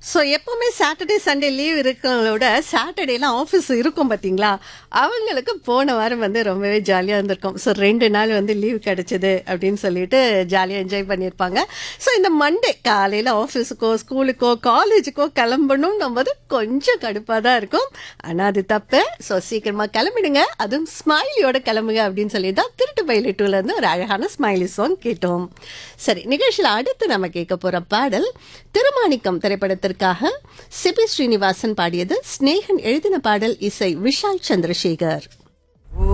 so எப்பவுமே Saturday Sunday leave இருக்கிறவங்களோட சாட்டர்டேலாம் office இருக்கும் பார்த்தீங்களா அவங்களுக்கு போன வாரம் வந்து ரொம்பவே ஜாலியாக இருந்திருக்கும் ஸோ ரெண்டு நாள் வந்து லீவ் கிடைச்சது அப்படின்னு சொல்லிட்டு ஜாலியாக என்ஜாய் பண்ணியிருப்பாங்க ஸோ இந்த மண்டே காலையில் ஆஃபீஸுக்கோ ஸ்கூலுக்கோ காலேஜுக்கோ கிளம்பணும் போது கொஞ்சம் கடுப்பாக தான் இருக்கும் ஆனால் அது தப்பு ஸோ சீக்கிரமாக கிளம்பிடுங்க அதுவும் ஸ்மைலியோட கிளம்புங்க அப்படின்னு சொல்லி தான் திருட்டு பயிலி டூலேருந்து ஒரு அழகான ஸ்மைலி சாங் கேட்டோம் சரி நிகழ்ச்சியில் அடுத்து நம்ம கேட்க போகிற பாடல் திருமாணிக்கம் திரைப்படத்திற்காக சிபி ஸ்ரீனிவாசன் பாடியது ஸ்னேகன் எழுதின பாடல் இசை விஷால் சந்திரசேகர்